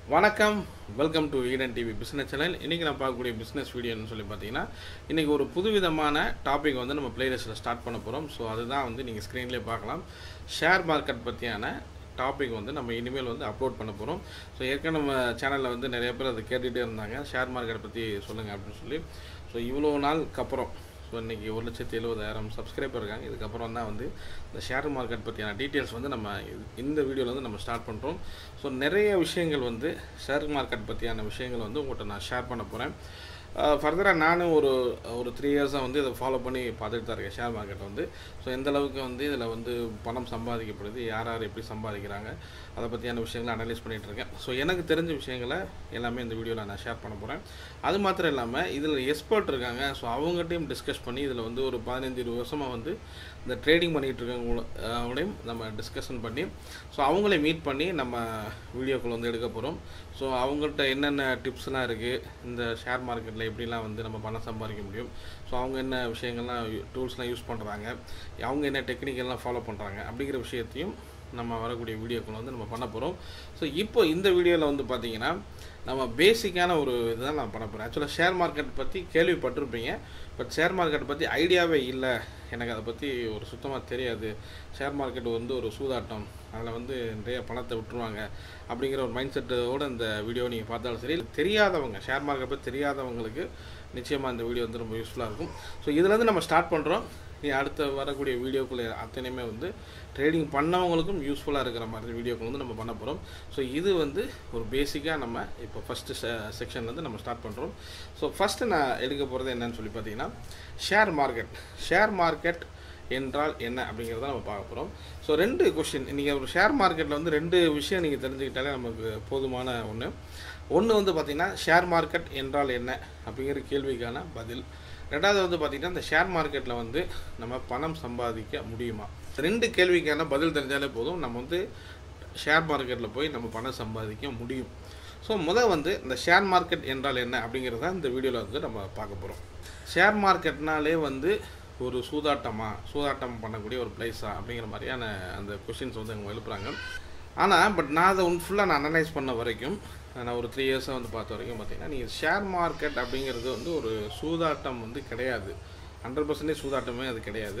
வணக்கம் welcome to Eden TV business channel இன்றைக்கி நான் பார்க்கக்கூடிய பிஸ்னஸ் வீடியோன்னு சொல்லி பார்த்தீங்கன்னா இன்றைக்கி ஒரு புதுவிதமான டாபிக் வந்து நம்ம பிளேலிஸ்ட்டில் ஸ்டார்ட் பண்ண போகிறோம் ஸோ அதுதான் வந்து நீங்கள் ஸ்க்ரீன்லேயே பார்க்கலாம் ஷேர் மார்க்கெட் பற்றியான டாபிக் வந்து நம்ம இனிமேல் வந்து அப்லோட் பண்ண போகிறோம் ஸோ ஏற்கனவே நம்ம சேனலில் வந்து நிறைய பேர் அதை கேட்டுகிட்டே இருந்தாங்க ஷேர் மார்க்கெட் பற்றி சொல்லுங்கள் அப்படின்னு சொல்லி ஸோ இவ்வளோ நாளுக்கு அப்புறம் ஸோ இன்றைக்கி ஒரு லட்சத்தி எழுபதாயிரம் சப்ஸ்கிரைபர் இருக்காங்க இதுக்கப்புறம் தான் வந்து இந்த ஷேர் மார்க்கெட் பற்றியான டீட்டெயில்ஸ் வந்து நம்ம இது- இந்த வீடியோவில் வந்து நம்ம ஸ்டார்ட் பண்ணுறோம் ஸோ நிறைய விஷயங்கள் வந்து ஷேர் மார்க்கெட் பற்றியான விஷயங்கள் வந்து உங்கள்கிட்ட நான் ஷேர் பண்ண போகிறேன் ஃபர்தராக நானும் ஒரு ஒரு த்ரீ இயர்ஸாக வந்து இதை ஃபாலோ பண்ணி பார்த்துட்டு தான் இருக்கேன் ஷேர் மார்க்கெட் வந்து ஸோ எந்த அளவுக்கு வந்து இதில் வந்து பணம் சம்பாதிக்கப்படுது யார் யார் எப்படி சம்பாதிக்கிறாங்க அதை பற்றியான விஷயங்களை அனலைஸ் பண்ணிகிட்டு இருக்கேன் ஸோ எனக்கு தெரிஞ்ச விஷயங்களை எல்லாமே இந்த வீடியோவில் நான் ஷேர் பண்ண போகிறேன் அது மாத்திரம் இல்லாமல் இதில் எக்ஸ்பர்ட் இருக்காங்க ஸோ அவங்ககிட்டையும் டிஸ்கஸ் பண்ணி இதில் வந்து ஒரு பதினஞ்சு இருபது வருஷமாக வந்து இந்த ட்ரேடிங் பண்ணிகிட்டு இருக்கவங்களையும் நம்ம டிஸ்கஷன் பண்ணி ஸோ அவங்களே மீட் பண்ணி நம்ம வீடியோக்கள் வந்து எடுக்க போகிறோம் ஸோ அவங்கள்ட்ட என்னென்ன டிப்ஸ்லாம் இருக்குது இந்த ஷேர் மார்க்கெட்டில் எப்படிலாம் வந்து நம்ம பணம் சம்பாதிக்க முடியும் ஸோ அவங்க என்ன விஷயங்கள்லாம் டூல்ஸ்லாம் யூஸ் பண்ணுறாங்க அவங்க என்ன டெக்னிக்கெல்லாம் ஃபாலோ பண்ணுறாங்க அப்படிங்கிற விஷயத்தையும் நம்ம வரக்கூடிய வீடியோக்கள் வந்து நம்ம பண்ண போகிறோம் ஸோ இப்போ இந்த வீடியோவில் வந்து பார்த்தீங்கன்னா நம்ம பேசிக்கான ஒரு இதுதான் நான் பண்ண போகிறேன் ஆக்சுவலாக ஷேர் மார்க்கெட் பற்றி கேள்விப்பட்டிருப்பீங்க பட் ஷேர் மார்க்கெட் பற்றி ஐடியாவே இல்லை எனக்கு அதை பற்றி ஒரு சுத்தமாக தெரியாது ஷேர் மார்க்கெட் வந்து ஒரு சூதாட்டம் அதில் வந்து நிறைய பணத்தை விட்டுருவாங்க அப்படிங்கிற ஒரு மைண்ட் செட்டோட இந்த வீடியோ நீங்கள் பார்த்தாலும் சரி தெரியாதவங்க ஷேர் மார்க்கெட் பற்றி தெரியாதவங்களுக்கு நிச்சயமாக இந்த வீடியோ வந்து ரொம்ப யூஸ்ஃபுல்லாக இருக்கும் ஸோ இதுலேருந்து நம்ம ஸ்டார்ட் பண்ணுறோம் நீ அடுத்த வரக்கூடிய வீடியோக்குள்ளே அத்தனையுமே வந்து ட்ரேடிங் பண்ணவங்களுக்கும் யூஸ்ஃபுல்லாக இருக்கிற மாதிரி வீடியோக்கள் வந்து நம்ம பண்ண போகிறோம் ஸோ இது வந்து ஒரு பேசிக்காக நம்ம இப்போ ஃபஸ்ட்டு செக்ஷன் வந்து நம்ம ஸ்டார்ட் பண்ணுறோம் ஸோ ஃபஸ்ட்டு நான் எடுக்க போகிறது என்னன்னு சொல்லி பார்த்தீங்கன்னா ஷேர் மார்க்கெட் ஷேர் மார்க்கெட் என்றால் என்ன அப்படிங்கிறத நம்ம பார்க்க போகிறோம் ஸோ ரெண்டு கொஷின் நீங்கள் ஒரு ஷேர் மார்க்கெட்டில் வந்து ரெண்டு விஷயம் நீங்கள் தெரிஞ்சுக்கிட்டாலே நமக்கு போதுமான ஒன்று ஒன்று வந்து பார்த்திங்கன்னா ஷேர் மார்க்கெட் என்றால் என்ன அப்படிங்கிற கேள்விக்கான பதில் ரெண்டாவது வந்து பார்த்திங்கன்னா இந்த ஷேர் மார்க்கெட்டில் வந்து நம்ம பணம் சம்பாதிக்க முடியுமா ரெண்டு கேள்விக்கான பதில் தெரிஞ்சாலே போதும் நம்ம வந்து ஷேர் மார்க்கெட்டில் போய் நம்ம பணம் சம்பாதிக்க முடியும் ஸோ முதல் வந்து இந்த ஷேர் மார்க்கெட் என்றால் என்ன அப்படிங்கிறத இந்த வீடியோவில் வந்து நம்ம பார்க்க போகிறோம் ஷேர் மார்க்கெட்னாலே வந்து ஒரு சூதாட்டமா சூதாட்டம் பண்ணக்கூடிய ஒரு பிளேஸா அப்படிங்கிற மாதிரியான அந்த கொஷின்ஸ் வந்து அவங்க எழுப்புறாங்க ஆனால் பட் நான் அதை ஒன் ஃபுல்லாக நான் அனலைஸ் பண்ண வரைக்கும் நான் ஒரு த்ரீ இயர்ஸாக வந்து பார்த்த வரைக்கும் பார்த்தீங்கன்னா நீங்கள் ஷேர் மார்க்கெட் அப்படிங்கிறது வந்து ஒரு சூதாட்டம் வந்து கிடையாது ஹண்ட்ரட் பர்சன்டேஜ் சூதாட்டமே அது கிடையாது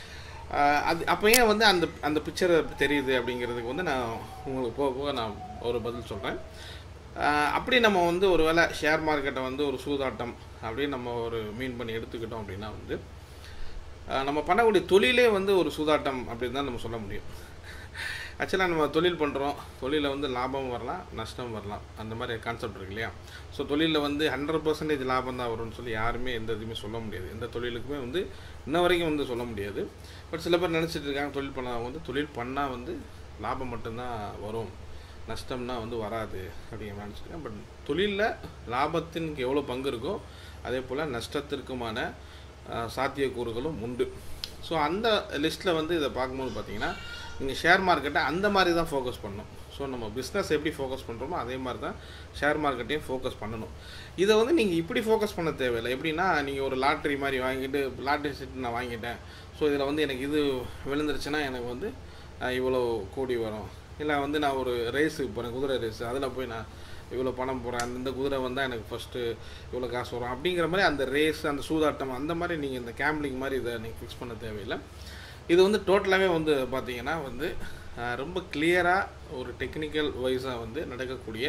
ஆஹ் அது அப்போ ஏன் வந்து அந்த அந்த பிக்சர் தெரியுது அப்படிங்கிறதுக்கு வந்து நான் உங்களுக்கு போக போக நான் ஒரு பதில் சொல்கிறேன் அப்படி நம்ம வந்து ஒரு வேளை ஷேர் மார்க்கெட்டை வந்து ஒரு சூதாட்டம் அப்படின்னு நம்ம ஒரு மீன் பண்ணி எடுத்துக்கிட்டோம் அப்படின்னா வந்து ஆஹ் நம்ம பண்ணக்கூடிய தொழிலே வந்து ஒரு சூதாட்டம் அப்படின்னு தான் நம்ம சொல்ல முடியும் ஆக்சுவலாக நம்ம தொழில் பண்ணுறோம் தொழிலில் வந்து லாபம் வரலாம் நஷ்டம் வரலாம் அந்த மாதிரி கான்செப்ட் இருக்கு இல்லையா ஸோ தொழிலில் வந்து ஹண்ட்ரட் பர்சன்டேஜ் லாபம் தான் வரும்னு சொல்லி யாருமே எந்த இதுவுமே சொல்ல முடியாது எந்த தொழிலுக்குமே வந்து இன்ன வரைக்கும் வந்து சொல்ல முடியாது பட் சில பேர் நினச்சிட்டு இருக்காங்க தொழில் பண்ணவங்க வந்து தொழில் பண்ணால் வந்து லாபம் மட்டும்தான் வரும் நஷ்டம்னா வந்து வராது அப்படிங்கிற மாதிரி நினச்சிருக்கேன் பட் தொழிலில் லாபத்திற்கு எவ்வளோ பங்கு இருக்கோ அதே போல் நஷ்டத்திற்குமான ஆஹ், சாத்தியக்கூறுகளும் உண்டு ஸோ அந்த லிஸ்ட்டில் வந்து இதை பார்க்கும்போது பார்த்தீங்கன்னா நீங்கள் ஷேர் மார்க்கெட்டை அந்த மாதிரி தான் ஃபோக்கஸ் பண்ணணும் ஸோ நம்ம பிஸ்னஸ் எப்படி ஃபோக்கஸ் பண்ணுறோமோ அதே மாதிரி தான் ஷேர் மார்க்கெட்டையும் ஃபோக்கஸ் பண்ணணும் இதை வந்து நீங்கள் இப்படி ஃபோக்கஸ் பண்ண தேவையில்லை எப்படின்னா நீங்கள் ஒரு லாட்ரி மாதிரி வாங்கிட்டு லாட்ரி சீட் நான் வாங்கிட்டேன் ஸோ இதில் வந்து எனக்கு இது விழுந்துருச்சுன்னா எனக்கு வந்து ஆஹ், இவ்வளோ கோடி வரும் இல்லை வந்து நான் ஒரு ரேஸுக்கு போகிறேன் குதிரை ரேஸ் அதில் போய் நான் இவ்வளோ பணம் போகிறேன் அந்த குதிரை வந்தால் எனக்கு ஃபஸ்ட்டு இவ்வளோ காசு வரும் அப்படிங்கிற மாதிரி அந்த ரேஸ் அந்த சூதாட்டம் அந்த மாதிரி நீங்கள் இந்த கேம்லிங் மாதிரி இதை நீங்கள் ஃபிக்ஸ் பண்ண தேவையில்லை இது வந்து டோட்டலாகவே வந்து பார்த்தீங்கன்னா வந்து ஆஹ், ரொம்ப கிளியராக ஒரு டெக்னிக்கல் வைஸாக வந்து நடக்கக்கூடிய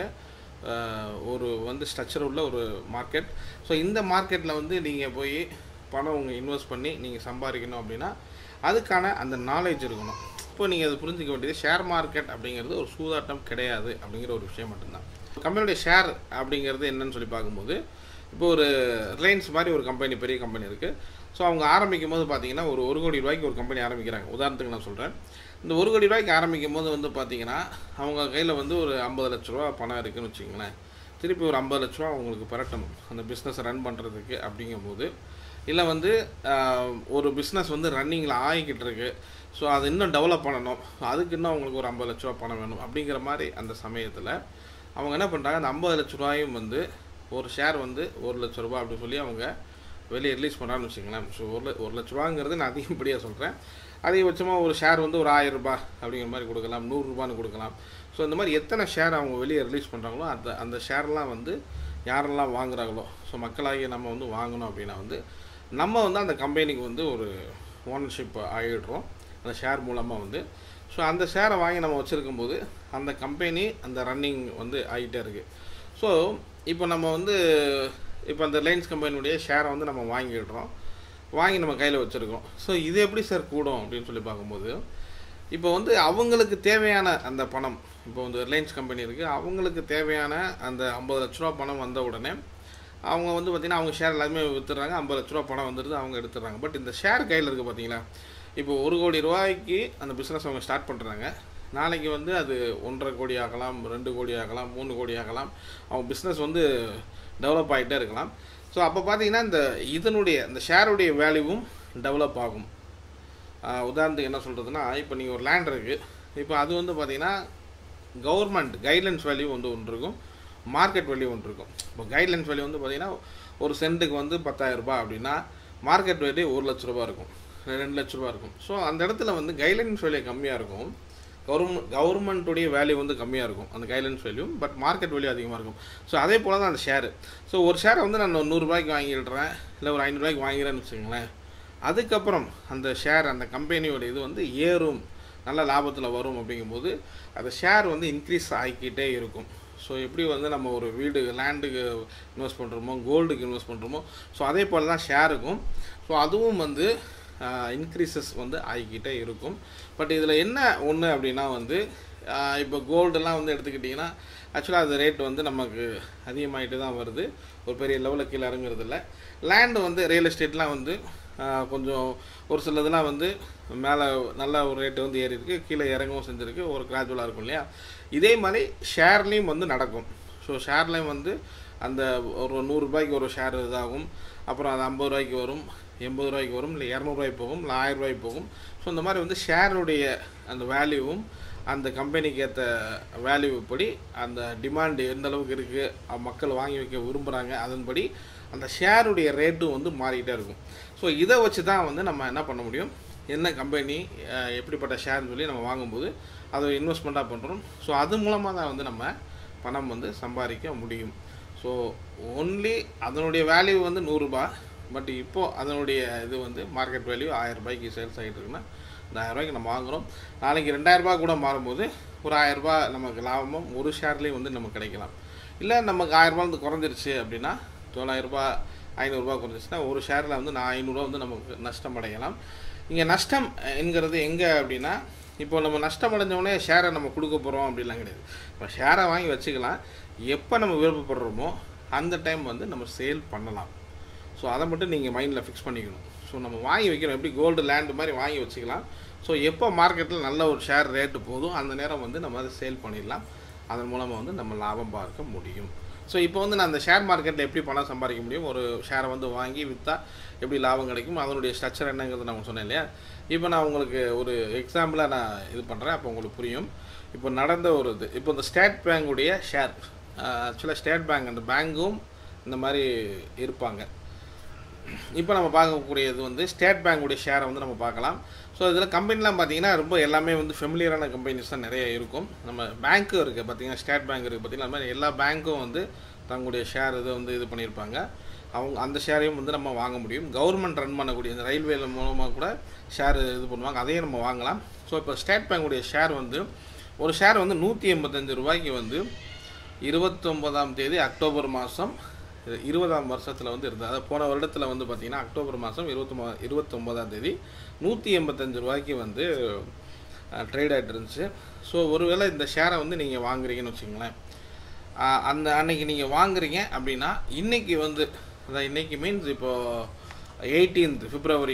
ஆஹ், ஒரு வந்து ஸ்ட்ரக்சர் உள்ள ஒரு மார்க்கெட் ஸோ இந்த மார்க்கெட்டில் வந்து நீங்கள் போய் பணம் உங்கள் இன்வெஸ்ட் பண்ணி நீங்கள் சம்பாதிக்கணும் அப்படின்னா அதுக்கான அந்த நாலேஜ் இருக்கணும் இப்போ நீங்கள் அதை புரிஞ்சுக்க வேண்டியது ஷேர் மார்க்கெட் அப்படிங்கிறது ஒரு சூதாட்டம் கிடையாது அப்படிங்கிற ஒரு விஷயம் மட்டும்தான் கம்பெனியுடைய ஷேர் அப்படிங்கிறது என்னன்னு சொல்லி பார்க்கும்போது இப்போ ஒரு ரிலையன்ஸ் மாதிரி ஒரு கம்பெனி பெரிய கம்பெனி இருக்குது ஸோ அவங்க ஆரம்பிக்கும் போது பார்த்தீங்கன்னா ஒரு ஒரு கோடி ரூபாய்க்கு ஒரு கம்பெனி ஆரம்பிக்கிறாங்க உதாரணத்துக்கு நான் சொல்கிறேன் இந்த ஒரு கோடி ரூபாய்க்கு ஆரம்பிக்கும் போது வந்து பார்த்தீங்கன்னா அவங்க கையில் வந்து ஒரு ஐம்பது லட்ச ரூபா பணம் இருக்குன்னு வச்சுங்களேன் திருப்பி ஒரு ஐம்பது லட்ச ரூபா அவங்களுக்கு பரட்டணும் அந்த பிஸ்னஸை ரன் பண்ணுறதுக்கு அப்படிங்கும்போது இல்லை வந்து ஆஹ், ஒரு பிஸ்னஸ் வந்து ரன்னிங்கில் ஆகிக்கிட்டு இருக்கு ஸோ அது இன்னும் டெவலப் பண்ணணும் அதுக்கு இன்னும் அவங்களுக்கு ஒரு ஐம்பது லட்ச ரூபா பணம் வேணும் அப்படிங்கிற மாதிரி அந்த சமயத்தில் அவங்க என்ன பண்ணுறாங்க அந்த ஐம்பது லட்ச ரூபாயும் வந்து ஒரு ஷேர் வந்து ஒரு லட்ச ரூபா அப்படின்னு சொல்லி அவங்க வெளியே ரிலீஸ் பண்ணான்னு வச்சுங்களேன் ஸோ ஒரு ல- ஒரு லட்ச ரூபாங்கிறது நான் அதிகப்படியாக சொல்கிறேன் அதிகபட்சமாக ஒரு ஷேர் வந்து ஒரு ஆயிரம் ரூபாய் அப்படிங்கிற மாதிரி கொடுக்கலாம் நூறுரூபான்னு கொடுக்கலாம் ஸோ இந்த மாதிரி எத்தனை ஷேர் அவங்க வெளியே ரிலீஸ் பண்ணுறாங்களோ அந்த அந்த ஷேர்லாம் வந்து யாரெல்லாம் வாங்குறாங்களோ ஸோ மக்களாகிய நம்ம வந்து வாங்கணும் அப்படின்னா வந்து நம்ம வந்து அந்த கம்பெனிக்கு வந்து ஒரு ஓனர்ஷிப் ஆகிடுறோம் அந்த ஷேர் மூலமாக வந்து ஸோ அந்த ஷேரை வாங்கி நம்ம வச்சுருக்கும் போது அந்த கம்பெனி அந்த ரன்னிங் வந்து ஆகிட்டே இருக்குது ஸோ இப்போ நம்ம வந்து இப்போ அந்த ரிலையன்ஸ் கம்பெனியுடைய ஷேரை வந்து நம்ம வாங்கிடுறோம் வாங்கி நம்ம கையில் வச்சுருக்கோம் ஸோ இது எப்படி சார் கூடும் அப்படின்னு சொல்லி பார்க்கும்போது இப்போ வந்து அவங்களுக்கு தேவையான அந்த பணம் இப்போ வந்து ரிலையன்ஸ் கம்பெனி இருக்குது அவங்களுக்கு தேவையான அந்த ஐம்பது லட்ச ரூபா பணம் வந்த உடனே அவங்க வந்து பார்த்திங்கன்னா அவங்க ஷேர் எல்லாமே விற்றுறாங்க ஐம்பது லட்ச ரூபா பணம் வந்துடுது அவங்க எடுத்துடுறாங்க பட் இந்த ஷேர் கையில் இருக்குது பார்த்தீங்களா இப்போ ஒரு கோடி ரூபாய்க்கு அந்த பிஸ்னஸ் அவங்க ஸ்டார்ட் பண்ணுறாங்க நாளைக்கு வந்து அது ஒன்றரை கோடி ஆகலாம் ரெண்டு கோடி ஆகலாம் மூணு கோடி ஆகலாம் அவங்க பிஸ்னஸ் வந்து டெவலப் ஆகிட்டே இருக்கலாம் ஸோ அப்போ பார்த்தீங்கன்னா இந்த இதனுடைய இந்த ஷேருடைய வேல்யூவும் டெவலப் ஆகும் ஆஹ் உதாரணத்துக்கு என்ன சொல்கிறதுனா இப்போ நீங்கள் ஒரு லேண்ட் இருக்குது இப்போ அது வந்து பார்த்தீங்கன்னா கவர்மெண்ட் கைட்லைன்ஸ் வேல்யூ வந்து ஒன்று இருக்கும் மார்க்கெட் வேல்யூ ஒன்று இருக்கும் இப்போ கைட்லைன்ஸ் வேல்யூ வந்து பார்த்தீங்கன்னா ஒரு சென்ட்டுக்கு வந்து 10000 ரூபாய் அப்படின்னா மார்க்கெட் வேல்யூ ஒரு லட்ச ரூபா இருக்கும் ரெண்டு லட்ச ரூபா இருக்கும் ஸோ அந்த இடத்துல வந்து கைட்லைன்ஸ் வேல்யூ கம்மியாக இருக்கும் கவர்மெண்ட் கவர்மெண்ட்டுடைய வேல்யூ வந்து கம்மியாக இருக்கும் அந்த guidelines value but market value அதிகமாக இருக்கும் ஸோ அதே போல் தான் அந்த ஷேரு ஸோ ஒரு ஷேரை வந்து நான் நூறுரூபாய்க்கு வாங்கிடுறேன் இல்லை ஒரு ஐநூறுரூவாய்க்கு வாங்கிறேன்னு வச்சுக்கோங்களேன் அதுக்கப்புறம் அந்த ஷேர் அந்த கம்பெனியோட இது வந்து ஏறும் நல்ல லாபத்தில் வரும் அப்படிங்கும்போது அந்த ஷேர் வந்து இன்க்ரீஸ் ஆகிக்கிட்டே இருக்கும் ஸோ எப்படி வந்து நம்ம ஒரு வீடு லேண்டுக்கு இன்வெஸ்ட் பண்ணுறோமோ கோல்டுக்கு இன்வெஸ்ட் பண்ணுறோமோ ஸோ அதே போல் தான் ஷேருக்கும் ஸோ அதுவும் வந்து இன்க்ரீசஸ் வந்து ஆகிக்கிட்டே இருக்கும் பட் இதில் என்ன ஒன்று அப்படின்னா வந்து ஆஹ் இப்போ கோல்டெல்லாம் வந்து எடுத்துக்கிட்டிங்கன்னா ஆக்சுவலாக அது ரேட் வந்து நமக்கு அதிகமாகிட்டு தான் வருது ஒரு பெரிய லெவலில் கீழே இறங்குறது இல்லை லேண்டு வந்து ரியல் எஸ்டேட்லாம் வந்து ஆஹ் கொஞ்சம் ஒரு சிலதெல்லாம் வந்து மேலே நல்ல ஒரு ரேட்டு வந்து ஏறி இருக்கு கீழே இறங்கவும் செஞ்சுருக்கு ஒரு கிராஜுவலாக இருக்கும் இல்லையா இதே மாதிரி ஷேர்லேயும் வந்து நடக்கும் ஸோ ஷேர்லேயும் வந்து அந்த ஒரு நூறுரூபாய்க்கு ஒரு ஷேர் இதாகும் அப்புறம் அது ஐம்பது ரூபாய்க்கு வரும் எண்பது ரூபாய்க்கு வரும் இல்லை இரநூறுவாய்க்கு போகும் இல்லை ஆயிரம் ரூபாய்க்கு போகும் ஸோ இந்த மாதிரி வந்து ஷேருடைய அந்த வேல்யூவும் அந்த கம்பெனிக்கு ஏற்ற வேல்யூ படி அந்த டிமாண்ட் எந்த அளவுக்கு இருக்குது மக்கள் வாங்கி வைக்க விரும்புகிறாங்க அதன்படி அந்த ஷேருடைய ரேட்டும் வந்து மாறிக்கிட்டே இருக்கும் ஸோ இதை வச்சு தான் வந்து நம்ம என்ன பண்ண முடியும் என்ன கம்பெனி அஹ், எப்படிப்பட்ட ஷேர்னு சொல்லி நம்ம வாங்கும்போது அதை இன்வெஸ்ட்மெண்ட்டாக பண்ணுறோம் ஸோ அது மூலமாக தான் வந்து நம்ம பணம் வந்து சம்பாதிக்க முடியும் ஸோ ஒன்லி அதனுடைய வேல்யூ வந்து நூறுரூபா பட் இப்போது அதனுடைய இது வந்து மார்க்கெட் வேல்யூ ஆயிரம் ரூபாய்க்கு சேல்ஸ் ஆகிட்டு இருக்குன்னா இந்த ஆயிரம் ரூபாய்க்கு நம்ம வாங்குகிறோம் நாளைக்கு ரெண்டாயிரம் ரூபாய் கூட மாறும்போது ஒரு ஆயிரம் ரூபாய் நமக்கு லாபமும் ஒரு ஷேர்லேயும் வந்து நமக்கு கிடைக்கலாம் இல்லை நமக்கு ஆயிரம் ரூபாய் வந்து குறைஞ்சிருச்சு அப்படின்னா தொள்ளாயிரரூபா ஐநூறுரூபா குறைஞ்சிச்சுன்னா ஒரு ஷேரில் வந்து நான் ஐநூறுரூவா வந்து நமக்கு நஷ்டம் அடையலாம் இங்கே நஷ்டம் என்கிறது எங்கே அப்படின்னா இப்போ நம்ம நஷ்டம் அடைஞ்சோடனே ஷேரை நம்ம கொடுக்க போகிறோம் அப்படிலாம் கிடையாது இப்போ ஷேரை வாங்கி வச்சுக்கலாம் எப்போ நம்ம விருப்பப்படுறோமோ அந்த டைம் வந்து நம்ம சேல் பண்ணலாம் ஸோ அதை மட்டும் நீங்கள் மைண்டில் ஃபிக்ஸ் பண்ணிக்கணும் ஸோ நம்ம வாங்கி வைக்கிறோம் எப்படி கோல்டு லேண்டு மாதிரி வாங்கி வச்சுக்கலாம் ஸோ எப்போ மார்க்கெட்டில் நல்ல ஒரு ஷேர் ரேட்டு போதும் அந்த நேரம் வந்து நம்ம அதை சேல் பண்ணிடலாம் அதன் மூலமாக வந்து நம்ம லாபம் பார்க்க முடியும் ஸோ இப்போ வந்து நான் அந்த ஷேர் மார்க்கெட்டில் எப்படி பணம் சம்பாதிக்க முடியும் ஒரு ஷேரை வந்து வாங்கி விற்றா எப்படி லாபம் கிடைக்கும் அதனுடைய ஸ்ட்ரக்சர் என்னங்கிறது நான் சொன்னேன் இல்லையா இப்போ நான் உங்களுக்கு ஒரு எக்ஸாம்பிளாக நான் இது பண்ணுறேன் அப்போ உங்களுக்கு புரியும் இப்போ நடந்த ஒரு இது இப்போ இந்த ஸ்டேட் பேங்குடைய ஷேர் ஆக்சுவலாக ஸ்டேட் பேங்க் அந்த பேங்க்கும் இந்த மாதிரி இருப்பாங்க இப்போ நம்ம பார்க்கக்கூடியது வந்து ஸ்டேட் பேங்குடைய ஷேரை வந்து நம்ம பார்க்கலாம் ஸோ இதில் கம்பெனிலாம் பார்த்தீங்கன்னா ரொம்ப எல்லாமே வந்து ஃபெமிலியரான கம்பெனிஸ் தான் நிறைய இருக்கும் நம்ம பேங்க்கும் இருக்குது பார்த்தீங்கன்னா ஸ்டேட் பேங்க் இருக்குது பார்த்தீங்கன்னா அது மாதிரி எல்லா பேங்க்கும் வந்து தங்களுடைய ஷேர் இதை வந்து இது பண்ணியிருப்பாங்க அவங்க அந்த ஷேரையும் வந்து நம்ம வாங்க முடியும் கவர்மெண்ட் ரன் பண்ணக்கூடிய இந்த ரயில்வே மூலமாக கூட ஷேர் இது பண்ணுவாங்க அதையும் நம்ம வாங்கலாம் ஸோ இப்போ ஸ்டேட் பேங்குடைய ஷேர் வந்து ஒரு ஷேர் வந்து நூற்றி எண்பத்தஞ்சு ரூபாய்க்கு வந்து இருபத்தொம்பதாம் தேதி அக்டோபர் மாதம் இருபதாம் வருஷத்தில் வந்து இருந்தது அதாவது போன வருடத்தில் வந்து பார்த்திங்கன்னா அக்டோபர் மாதம் இருபத்தொம்பா இருபத்தொம்போதாம் தேதி நூற்றி எண்பத்தஞ்சு ரூபாய்க்கு வந்து ட்ரேட் ஆகிட்டு இருந்துச்சு ஸோ ஒருவேளை இந்த ஷேரை வந்து நீங்கள் வாங்குறீங்கன்னு வச்சுங்களேன் ஆஹ் அந்த அன்னைக்கு நீங்கள் வாங்குறீங்க அப்படின்னா இன்னைக்கு வந்து அதான் இன்னைக்கு மீன்ஸ் இப்போது eighteenth February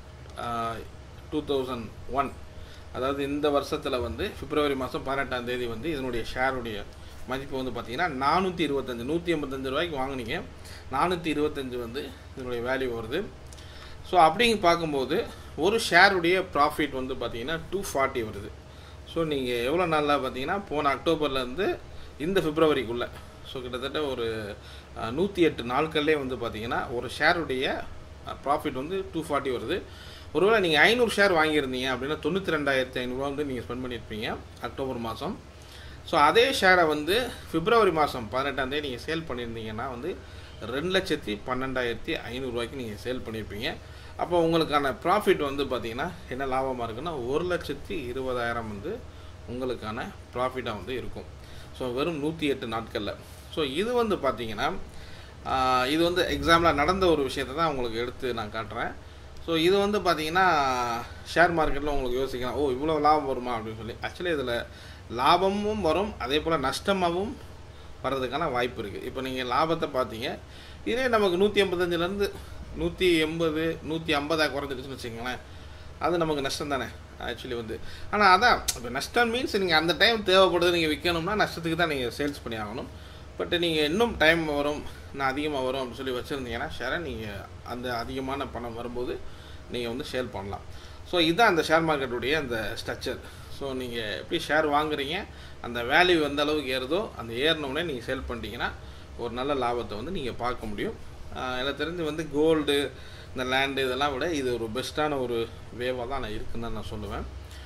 two thousand one அதாவது இந்த வருஷத்தில் வந்து பிப்ரவரி மாதம் பதினெட்டாம் தேதி வந்து இதனுடைய ஷேருடைய மதிப்பு வந்து பார்த்தீங்கன்னா நானூற்றி இருபத்தஞ்சு நூற்றி எண்பத்தஞ்சு ரூபாய்க்கு வாங்குனீங்க நானூற்றி இருபத்தஞ்சு வந்து இதனுடைய வேல்யூ வருது ஸோ அப்படிங்க பார்க்கும்போது ஒரு ஷேருடைய ப்ராஃபிட் வந்து பார்த்தீங்கன்னா டூ ஃபார்ட்டி வருது ஸோ நீங்கள் எவ்வளோ நாளில் பார்த்தீங்கன்னா போன அக்டோபர்லேருந்து இந்த பிப்ரவரிக்குள்ளே ஸோ கிட்டத்தட்ட ஒரு நூற்றி எட்டு நாட்கள்லேயே வந்து பார்த்தீங்கன்னா ஒரு ஷேருடைய ப்ராஃபிட் வந்து டூ ஃபார்ட்டி வருது ஒருவேளை நீங்கள் ஐநூறு ஷேர் வாங்கியிருந்தீங்க அப்படின்னா தொண்ணூற்றி ரெண்டாயிரத்தி ஐநூறுரூவா வந்து நீங்கள் ஸ்பெண்ட் பண்ணியிருப்பீங்க அக்டோபர் மாதம் ஸோ அதே ஷேரை வந்து பிப்ரவரி மாதம் பதினெட்டாம் தேதி நீங்கள் சேல் பண்ணியிருந்தீங்கன்னா வந்து ரெண்டு லட்சத்தி பன்னெண்டாயிரத்தி ஐநூறுரூவாய்க்கு நீங்கள் சேல் பண்ணியிருப்பீங்க அப்போ உங்களுக்கான ப்ராஃபிட் வந்து பார்த்தீங்கன்னா என்ன லாபமாக இருக்குன்னா ஒரு லட்சத்தி இருபதாயிரம் வந்து உங்களுக்கான ப்ராஃபிட்டாக வந்து இருக்கும் ஸோ வெறும் நூற்றி எட்டு நாட்களில் ஸோ இது வந்து பார்த்தீங்கன்னா ஆஹ், இது வந்து எக்ஸாம்பிளாக நடந்த ஒரு விஷயத்தை தான் உங்களுக்கு எடுத்து நான் காட்டுறேன் ஸோ இது வந்து பார்த்தீங்கன்னா ஷேர் மார்க்கெட்டில் உங்களுக்கு யோசிக்கலாம் ஓ இவ்வளோ லாபம் வருமா அப்படின்னு சொல்லி ஆக்சுவலி இதில் லாபமும் வரும் அதே போல் நஷ்டமாகவும் வர்றதுக்கான வாய்ப்பு இருக்குது இப்போ நீங்கள் லாபத்தை பார்த்தீங்க இதே நமக்கு நூற்றி எண்பத்தஞ்சிலேருந்து நூற்றி எண்பது நூற்றி ஐம்பதாக குறைஞ்சிடுச்சுன்னு வச்சுக்கோங்களேன் அது நமக்கு நஷ்டம் தானே ஆக்சுவலி வந்து ஆனால் அதான் இப்போ நஷ்டம் மீன்ஸ் நீங்கள் அந்த டைம் தேவைப்படுது நீங்கள் விற்கணும்னா நஷ்டத்துக்கு தான் நீங்கள் சேல்ஸ் பண்ணி ஆகணும் பட் நீங்கள் இன்னும் டைம் வரும் நான் அதிகமாக வரும் அப்படின்னு சொல்லி வச்சுருந்தீங்கன்னா ஷேரை நீங்கள் அந்த அதிகமான பணம் வரும்போது நீங்கள் வந்து சேல் பண்ணலாம் ஸோ இதுதான் அந்த ஷேர் மார்க்கெட்டுடைய அந்த ஸ்ட்ரக்சர் ஸோ நீங்கள் எப்படி ஷேர் வாங்குறீங்க அந்த வேல்யூ எந்த அளவுக்கு ஏறுதோ அந்த ஏறினோடனே நீங்கள் சேல் பண்ணிட்டீங்கன்னா ஒரு நல்ல லாபத்தை வந்து நீங்கள் பார்க்க முடியும் ஆஹ் எனக்கு தெரிஞ்சு வந்து கோல்டு இந்த லேண்டு இதெல்லாம் விட இது ஒரு பெஸ்ட்டான ஒரு வேவாக தான் நான் இருக்குன்னு தான் நான் சொல்லுவேன்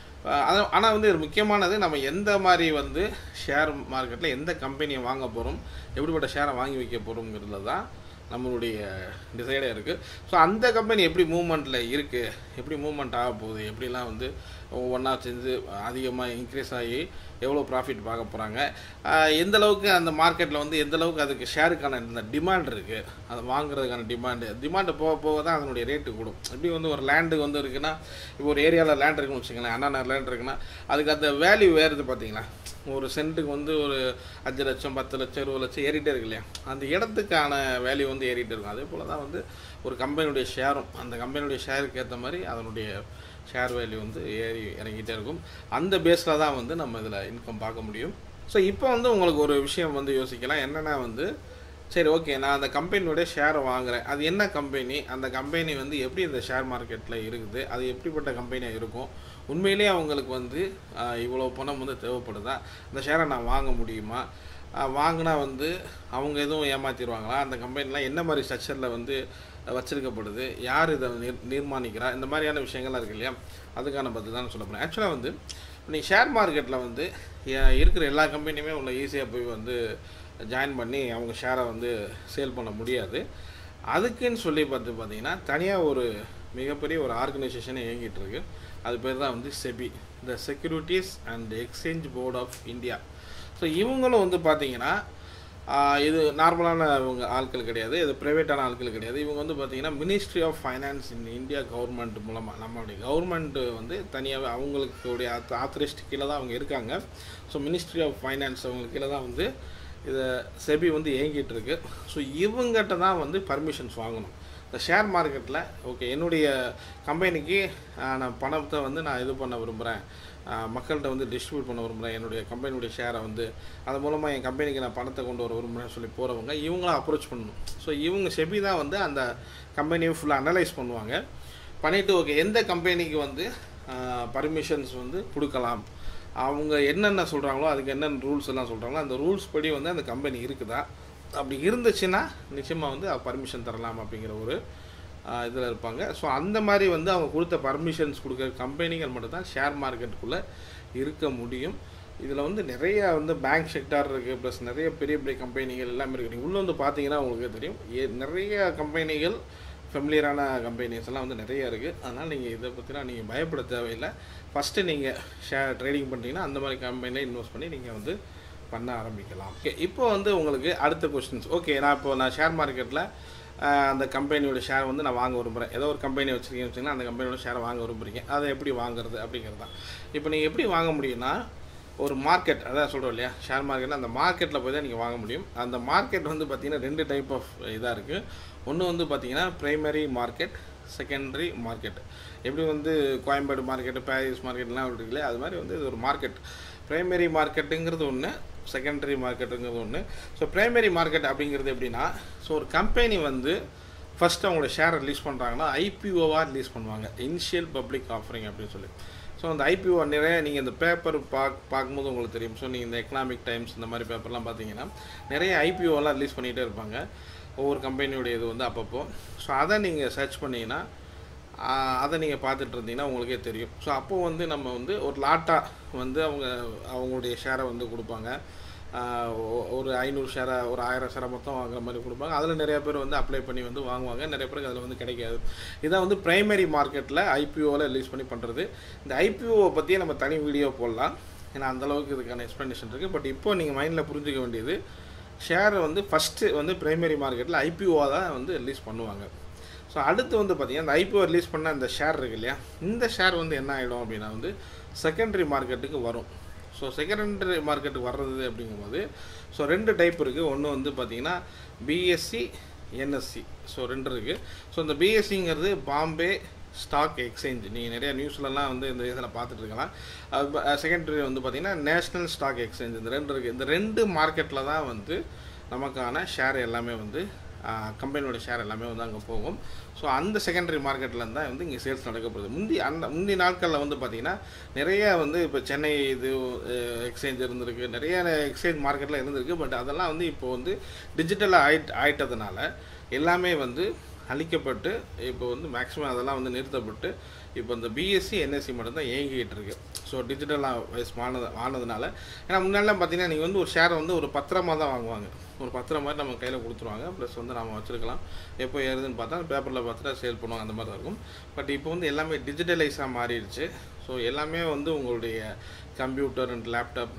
ஆனால் வந்து இது முக்கியமானது நம்ம எந்த மாதிரி வந்து ஷேர் மார்க்கெட்டில் எந்த கம்பெனியை வாங்க போகிறோம் எப்படிப்பட்ட ஷேரை வாங்கி வைக்க போகிறோங்கிறதுல தான் நம்மளுடைய டிசைடே இருக்குது ஸோ அந்த கம்பெனி எப்படி மூவ்மெண்ட்டில் இருக்குது எப்படி மூவ்மெண்ட் ஆக போகுது எப்படிலாம் வந்து ஒவ்வொன்றா செஞ்சு அதிகமாக இன்க்ரீஸ் ஆகி எவ்வளோ ப்ராஃபிட் பார்க்க போகிறாங்க எந்த அளவுக்கு அந்த மார்க்கெட்டில் வந்து எந்த அளவுக்கு அதுக்கு ஷேருக்கான இந்த டிமாண்ட் இருக்குது அதை வாங்குறதுக்கான டிமாண்டு டிமாண்டு போக போக தான் அதனுடைய ரேட்டு கூடும் எப்படி வந்து ஒரு லேண்டுக்கு வந்து இருக்குன்னா இப்போ ஒரு ஏரியாவில் லேண்ட் இருக்குன்னு வச்சுங்களேன் அண்ணா லேண்ட் இருக்குன்னா அதுக்கு அந்த வேல்யூ ஏறுது பார்த்தீங்களா ஒரு சென்ட்டுக்கு வந்து ஒரு அஞ்சு லட்சம் பத்து லட்சம் இருபது லட்சம் ஏறிட்டே இருக்கு இல்லையா அந்த இடத்துக்கான வேல்யூ வந்து ஏறிட்டே இருக்கும் அதே போல் தான் வந்து ஒரு கம்பெனியுடைய ஷேரும் அந்த கம்பெனியுடைய ஷேருக்கு ஏற்ற மாதிரி அதனுடைய ஷேர் வேல்யூ வந்து ஏறி இறங்கிட்டே இருக்கும் அந்த பேஸில் தான் வந்து நம்ம இதில் இன்கம் பார்க்க முடியும் ஸோ இப்போ வந்து உங்களுக்கு ஒரு விஷயம் வந்து யோசிக்கலாம் என்னென்னா வந்து சரி ஓகே நான் அந்த கம்பெனியோட ஷேரை வாங்குறேன் அது என்ன கம்பெனி அந்த கம்பெனி வந்து எப்படி இந்த ஷேர் மார்க்கெட்டில் இருக்குது அது எப்படிப்பட்ட கம்பெனியாக இருக்கும் உண்மையிலேயே அவங்களுக்கு வந்து ஆஹ், இவ்வளோ பணம் வந்து தேவைப்படுதா அந்த ஷேரை நான் வாங்க முடியுமா ஆஹ், வாங்கினா வந்து அவங்க எதுவும் ஏமாற்றிடுவாங்களா அந்த கம்பெனிலாம் என்ன மாதிரி ஸ்ட்ரக்சரில் வந்து வச்சிருக்கப்படுது யார் இதை நிர் நிர்மாணிக்கிறா இந்த மாதிரியான விஷயங்கள்லாம் இருக்கு இல்லையா அதுக்கான பதில் தான் சொல்ல போகிறேன் ஆக்சுவலாக வந்து நீங்கள் ஷேர் மார்க்கெட்டில் வந்து ஏ- இருக்கிற எல்லா கம்பெனியுமே உங்களை ஈஸியாக போய் வந்து ஜாயின் பண்ணி அவங்க ஷேரை வந்து சேல் பண்ண முடியாது அதுக்குன்னு சொல்லி பார்த்து பார்த்தீங்கன்னா தனியாக ஒரு மிகப்பெரிய ஒரு ஆர்கனைசேஷனே இயங்கிட்டு இருக்கு அது பேர் தான் வந்து SEBI the securities and exchange board of India so இவங்களும் வந்து பார்த்தீங்கன்னா ஆஹ், இது நார்மலான இவங்க ஆட்கள் கிடையாது இது ப்ரைவேட்டான ஆட்கள் கிடையாது இவங்க வந்து பார்த்தீங்கன்னா ministry of finance in India government மூலமாக நம்மளுடைய கவர்மெண்ட் வந்து தனியாகவே அவங்களுக்குடைய ஆத்தரிஸ்ட் கீழே தான் அவங்க இருக்காங்க ஸோ மினிஸ்ட்ரி ஆஃப் ஃபைனான்ஸ் அவங்களுக்கு கீழே தான் வந்து இதை செபி வந்து இயங்கிட்டு இருக்கு ஸோ இவங்ககிட்ட தான் வந்து பர்மிஷன்ஸ் வாங்கணும் இந்த ஷேர் மார்க்கெட்டில் ஓகே என்னுடைய கம்பெனிக்கு ஆஹ், நான் பணத்தை வந்து நான் இது பண்ண விரும்புகிறேன் மக்கள்கிட்ட வந்து டிஸ்ட்ரிபியூட் பண்ண விரும்புகிறேன் என்னுடைய கம்பெனியுடைய ஷேரை வந்து அது மூலமாக என் கம்பெனிக்கு நான் பணத்தை கொண்டு வர விரும்புகிறேன்னு சொல்லி போகிறவங்க இவங்களும் அப்ரோச் பண்ணணும் ஸோ இவங்க செபி தான் வந்து அந்த கம்பெனியை ஃபுல்லாக அனலைஸ் பண்ணுவாங்க பண்ணிவிட்டு ஓகே எந்த கம்பெனிக்கு வந்து பர்மிஷன்ஸ் வந்து கொடுக்கலாம் அவங்க என்னென்ன சொல்கிறாங்களோ அதுக்கு என்னென்ன ரூல்ஸ் எல்லாம் சொல்கிறாங்களோ அந்த ரூல்ஸ் படி வந்து அந்த கம்பெனி இருக்குதா அப்படி இருந்துச்சுன்னா நிச்சயமாக வந்து பர்மிஷன் தரலாம் அப்படிங்கிற ஒரு இதில் இருப்பாங்க ஸோ அந்த மாதிரி வந்து அவங்க கொடுத்த பர்மிஷன்ஸ் கொடுக்குற கம்பெனிகள் மட்டும்தான் ஷேர் மார்க்கெட்டுக்குள்ளே இருக்க முடியும் இதில் வந்து நிறைய வந்து பேங்க் செக்டார் இருக்குது ப்ளஸ் நிறைய பெரிய பெரிய கம்பெனிகள் எல்லாமே இருக்குது நீங்கள் உள்ளே வந்து பார்த்தீங்கன்னா உங்களுக்கு தெரியும் ஏ நிறைய கம்பெனிகள் ஃபெமிலியரான கம்பெனிஸ் எல்லாம் வந்து நிறைய இருக்குது அதனால் நீங்கள் இதை பற்றினா நீங்கள் பயப்பட தேவையில்லை ஃபஸ்ட்டு நீங்கள் ஷேர் ட்ரேடிங் பண்ணிட்டீங்கன்னா அந்த மாதிரி கம்பெனியில் இன்வெஸ்ட் பண்ணி நீங்கள் வந்து பண்ண ஆரம்பிக்கலாம் ஓகே இப்போ வந்து உங்களுக்கு அடுத்த கொஸ்டின்ஸ் ஓகே நான் இப்போ நான் ஷேர் மார்க்கெட்டில் அந்த கம்பெனியோட ஷேர் வந்து நான் வாங்க விரும்புகிறேன் ஏதோ ஒரு கம்பெனி வச்சுருக்கீங்கன்னு வச்சுங்கன்னா அந்த கம்பெனியோட ஷேரை வாங்க விரும்புறீங்க அதை எப்படி வாங்குறது அப்படிங்கிறது தான் இப்போ நீங்கள் எப்படி வாங்க முடியும்னா ஒரு மார்க்கெட் அதான் சொல்கிறோம் இல்லையா ஷேர் மார்க்கெட்டில் அந்த மார்க்கெட்டில் போய் தான் நீங்கள் வாங்க முடியும் அந்த மார்க்கெட் வந்து பார்த்தீங்கன்னா ரெண்டு டைப் ஆஃப் இதாக இருக்குது ஒன்று வந்து பார்த்தீங்கன்னா ப்ரைமரி மார்க்கெட் செகண்டரி மார்க்கெட் எப்படி வந்து கோயம்பேடு மார்க்கெட்டு பாரிஸ் மார்க்கெட்லாம் இருக்குல்லையா அது மாதிரி வந்து இது ஒரு மார்க்கெட் ப்ரைமரி மார்க்கெட்டுங்கிறது ஒன்று செகண்டரி மார்க்கெட்டுங்கிறது ஒன்று ஸோ ப்ரைமரி மார்க்கெட் அப்படிங்கிறது எப்படின்னா ஸோ ஒரு கம்பெனி வந்து ஃபஸ்ட்டு அவங்களோட ஷேர் ரிலீஸ் பண்ணுறாங்கன்னா ஐபிஓவாக ரிலீஸ் பண்ணுவாங்க இனிஷியல் பப்ளிக் ஆஃபரிங் அப்படின்னு சொல்லி ஸோ அந்த ஐபிஓ நிறைய நீங்கள் இந்த பேப்பர் பார்க் பார்க்கும்போது உங்களுக்கு தெரியும் ஸோ நீங்கள் இந்த எக்கனாமிக் டைம்ஸ் இந்த மாதிரி பேப்பர்லாம் பார்த்தீங்கன்னா நிறைய ஐபிஓலாம் ரிலீஸ் பண்ணிகிட்டே இருப்பாங்க ஒவ்வொரு கம்பெனியோடைய இது வந்து அப்பப்போ ஸோ அதை நீங்கள் சர்ச் பண்ணிங்கன்னா ஆஹ் அதை நீங்கள் பார்த்துட்டு இருந்தீங்கன்னா உங்களுக்கே தெரியும் ஸோ அப்போ வந்து நம்ம வந்து ஒரு லாட்டாக வந்து அவங்க அவங்களுடைய ஷேரை வந்து கொடுப்பாங்க ஆஹ் ஒ- ஒரு ஐநூறு ஷேரை ஒரு ஆயிரம் ஷேரை மொத்தம் வாங்குற மாதிரி கொடுப்பாங்க அதில் நிறைய பேர் வந்து அப்ளை பண்ணி வந்து வாங்குவாங்க நிறைய பேருக்கு அதில் வந்து கிடைக்காது இதான் வந்து பிரைமரி மார்க்கெட்டில் ஐபிஓவில் ரிலீஸ் பண்ணி பண்ணுறது இந்த ஐபிஓவை பற்றியே நம்ம தனி வீடியோ போடலாம் ஏன்னா அந்தளவுக்கு இதுக்கான எக்ஸ்ப்ளனேஷன் இருக்குது பட் இப்போ நீங்கள் மைண்டில் புரிஞ்சுக்க வேண்டியது ஷேரை வந்து ஃபஸ்ட்டு வந்து பிரைமரி மார்க்கெட்டில் ஐபிஓவாக தான் வந்து ரிலீஸ் பண்ணுவாங்க ஸோ அடுத்து வந்து பார்த்தீங்கன்னா இந்த ஐபிஓ ரிலீஸ் பண்ண அந்த ஷேர் இருக்கு இல்லையா இந்த ஷேர் வந்து என்ன ஆகிடும் அப்படின்னா வந்து செகண்டரி மார்க்கெட்டுக்கு வரும் ஸோ செகண்டரி மார்க்கெட்டுக்கு வர்றது அப்படிங்கும்போது ஸோ ரெண்டு டைப் இருக்குது ஒன்று வந்து பார்த்தீங்கன்னா பிஎஸ்சி என்எஸ்சி ஸோ ரெண்டு இருக்குது ஸோ இந்த பிஎஸ்சிங்கிறது பாம்பே ஸ்டாக் எக்ஸ்சேஞ்ச் நீங்கள் நிறைய நியூஸ்லலாம் வந்து இந்த இதில் பார்த்துட்டு இருக்கலாம் செகண்டரி வந்து பார்த்தீங்கன்னா நேஷ்னல் ஸ்டாக் எக்ஸ்சேஞ்ச் இந்த ரெண்டு இருக்குது இந்த ரெண்டு மார்க்கெட்டில் தான் வந்து நமக்கான ஷேர் எல்லாமே வந்து கம்பெனியோட ஷேர் எல்லாமே வந்து அங்கே போகும் ஸோ அந்த செகண்டரி மார்க்கெட்டில் தான் வந்து இங்கே சேல்ஸ் நடக்கப்படுது முந்தி அந்த முந்தி நாட்களில் வந்து பார்த்திங்கன்னா நிறைய வந்து இப்போ சென்னை இது எக்ஸ்சேஞ்ச் இருந்திருக்கு நிறைய எக்ஸ்சேஞ்ச் மார்க்கெட்டில் இருந்திருக்கு பட் அதெல்லாம் வந்து இப்போ வந்து டிஜிட்டலாக ஆயிட் ஆயிட்டதுனால எல்லாமே வந்து அழிக்கப்பட்டு இப்போ வந்து மேக்ஸிமம் அதெல்லாம் வந்து நிறுத்தப்பட்டு இப்போ இந்த பிஎஸ்சி என்எஸ்சி மட்டும்தான் இயங்கிட்டு இருக்கு ஸோ டிஜிட்டலாக வைஸ் ஆனது ஆனதுனால ஏன்னா முன்னாடிலாம் பார்த்தீங்கன்னா நீங்கள் வந்து ஒரு ஷேரை வந்து ஒரு பத்திரமா தான் வாங்குவாங்க ஒரு பத்திரம் மாதிரி நம்ம கையில் கொடுத்துருவாங்க ப்ளஸ் வந்து நம்ம வச்சுருக்கலாம் எப்போ ஏறுதுன்னு பார்த்தா பேப்பரில் பார்த்துட்டு சேல் பண்ணுவாங்க அந்த மாதிரி தான் இருக்கும் பட் இப்போ வந்து எல்லாமே டிஜிட்டலைஸாக மாறிடுச்சு ஸோ எல்லாமே வந்து உங்களுடைய computer and laptop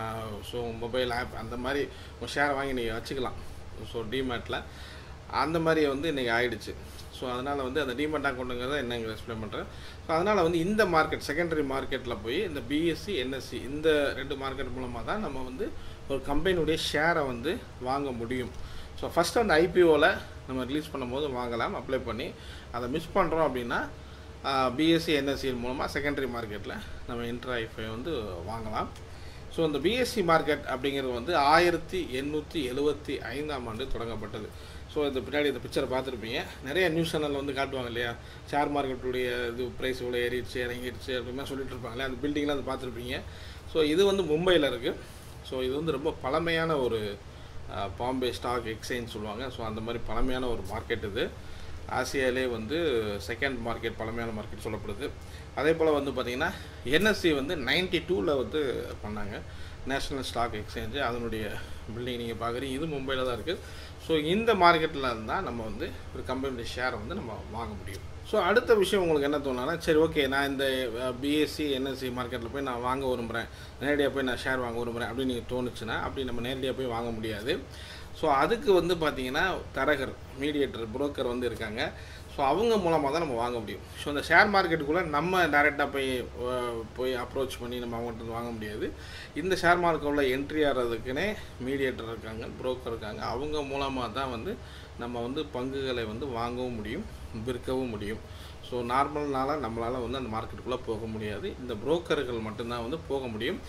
so mobile app அந்த மாதிரி உங்கள் ஷேர் வாங்கி நீங்கள் வச்சுக்கலாம் ஸோ டிமேட்டில் அந்த மாதிரி வந்து இன்றைக்கி ஆயிடுச்சு ஸோ அதனால் வந்து அந்த டிமெண்ட் அக்கௌண்ட்டுங்கிறத என்னங்க எக்ஸ்பிளைன் பண்ணுறேன் ஸோ அதனால் வந்து இந்த மார்க்கெட் செகண்டரி மார்க்கெட்டில் போய் இந்த பிஎஸ்சி என்எஸ்சி இந்த ரெண்டு மார்க்கெட் மூலமாக தான் நம்ம வந்து ஒரு கம்பெனியுடைய ஷேரை வந்து வாங்க முடியும் ஸோ ஃபஸ்ட்டு அந்த ஐபிஓவில் நம்ம ரிலீஸ் பண்ணும்போது வாங்கலாம் அப்ளை பண்ணி அதை மிஸ் பண்ணுறோம் அப்படின்னா பிஎஸ்சி என்எஸ்சி மூலமாக செகண்டரி மார்க்கெட்டில் நம்ம இன்ட்ரா ஐஃபை வந்து வாங்கலாம் ஸோ இந்த பிஎஸ்சி மார்க்கெட் அப்படிங்கிறது வந்து ஆயிரத்தி எண்ணூற்றி எழுபத்தி ஐந்தாம் ஆண்டு தொடங்கப்பட்டது ஸோ இந்த பின்னாடி இந்த பிக்சரை பார்த்துருப்பீங்க நிறைய நியூஸ் சேனலில் வந்து காட்டுவாங்க இல்லையா ஷேர் மார்க்கெட்டுடைய இது ப்ரைஸ் இவ்வளோ ஏறிடுச்சு இறங்கிடுச்சு அப்படிமா சொல்லிட்டு இருப்பாங்களே அந்த பில்டிங்லாம் அது பார்த்துருப்பீங்க ஸோ இது வந்து மும்பையில் இருக்குது ஸோ இது வந்து ரொம்ப பழமையான ஒரு அஹ், பாம்பே ஸ்டாக் எக்ஸ்சேஞ்ச் சொல்லுவாங்க ஸோ அந்த மாதிரி பழமையான ஒரு மார்க்கெட் இது ஆசியாவிலே வந்து செகண்ட் மார்க்கெட் பழமையான மார்க்கெட் சொல்லப்படுது அதே போல் வந்து பார்த்திங்கன்னா என்எஸ்சி வந்து நைன்டி டூவில் வந்து பண்ணாங்க நேஷ்னல் ஸ்டாக் எக்ஸ்சேஞ்சு அதனுடைய பில்டிங் நீங்கள் பார்க்குறீங்க இது மும்பையில் தான் இருக்குது ஸோ இந்த மார்க்கெட்டில் இருந்தால் நம்ம வந்து ஒரு கம்பெனியுடைய ஷேரை வந்து நம்ம வாங்க முடியும் ஸோ அடுத்த விஷயம் உங்களுக்கு என்ன தோணுனா சரி ஓகே நான் இந்த பிஎஸ்சி என்எஸ்சி மார்க்கெட்டில் போய் நான் வாங்க விரும்புகிறேன் நேரடியாக போய் நான் ஷேர் வாங்க விரும்புகிறேன் அப்படின்னு நீங்கள் தோணுச்சுன்னா அப்படி நம்ம நேரடியாக போய் வாங்க முடியாது ஸோ அதுக்கு வந்து பார்த்தீங்கன்னா தரகர் மீடியேட்டர் புரோக்கர் வந்து இருக்காங்க ஸோ அவங்க மூலமாக தான் நம்ம வாங்க முடியும் ஸோ இந்த ஷேர் மார்க்கெட்டுக்குள்ளே நம்ம டேரெக்டாக போய் அஹ், போய் அப்ரோச் பண்ணி நம்ம அவங்கள்ட்ட இருந்து வாங்க முடியாது இந்த ஷேர் மார்க்கெட்டில் என்ட்ரி ஆகிறதுக்குனே மீடியேட்டர் இருக்காங்க புரோக்கர் இருக்காங்க அவங்க மூலமாக தான் வந்து நம்ம வந்து பங்குகளை வந்து வாங்கவும் முடியும் விற்கவும் முடியும் ஸோ நார்மல்னால நம்மளால் வந்து அந்த மார்க்கெட்டுக்குள்ளே போக முடியாது இந்த புரோக்கர்கள் மட்டும்தான் வந்து போக முடியும்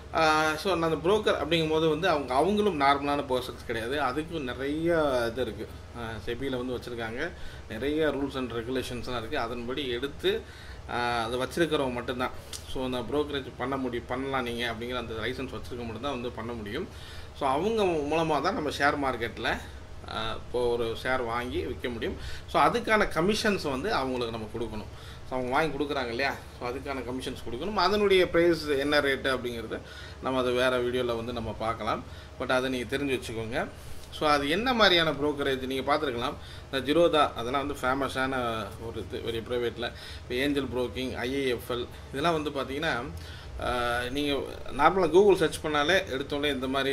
ஸோ அந்த புரோக்கர் அப்படிங்கும்போது வந்து அவங்க அவங்களும் நார்மலான பர்சன்ஸ் கிடையாது அதுக்கும் நிறைய இது இருக்குது செபியில் வந்து வச்சுருக்காங்க நிறைய ரூல்ஸ் அண்ட் ரெகுலேஷன்ஸ்லாம் இருக்குது அதன்படி எடுத்து ஆஹ், அதை வச்சுருக்கிறவங்க மட்டும்தான் ஸோ அந்த ப்ரோக்கரேஜ் பண்ண முடியும் பண்ணலாம் நீங்கள் அப்படிங்கிற அந்த லைசன்ஸ் வச்சுருக்க மட்டும்தான் வந்து பண்ண முடியும் ஸோ அவங்க மூலமாக தான் நம்ம ஷேர் மார்க்கெட்டில் இப்போ ஒரு ஷேர் வாங்கி விற்க முடியும் ஸோ அதுக்கான கமிஷன்ஸ் வந்து அவங்களுக்கு நம்ம கொடுக்கணும் ஸோ அவங்க வாங்கி கொடுக்குறாங்க இல்லையா ஸோ அதுக்கான கமிஷன்ஸ் கொடுக்கணும் அதனுடைய ப்ரைஸ் என்ன ரேட்டு அப்படிங்கிறது நம்ம அதை வேறு வீடியோவில் வந்து நம்ம பார்க்கலாம் பட் அதை நீங்கள் தெரிஞ்சு வச்சுக்கோங்க ஸோ அது என்ன மாதிரியான ப்ரோக்கரேஜ் நீங்கள் பார்த்துருக்கலாம் இந்த ஜிரோதா அதெல்லாம் வந்து ஃபேமஸான ஒரு இது ஒரு ப்ரைவேட்டில் இப்போ ஏஞ்சல் ப்ரோக்கிங் ஐஏஎஃப்எல் இதெல்லாம் வந்து பார்த்தீங்கன்னா நீங்கள் நார்மலாக கூகுள் சர்ச் பண்ணாலே எடுத்தோடனே இந்த மாதிரி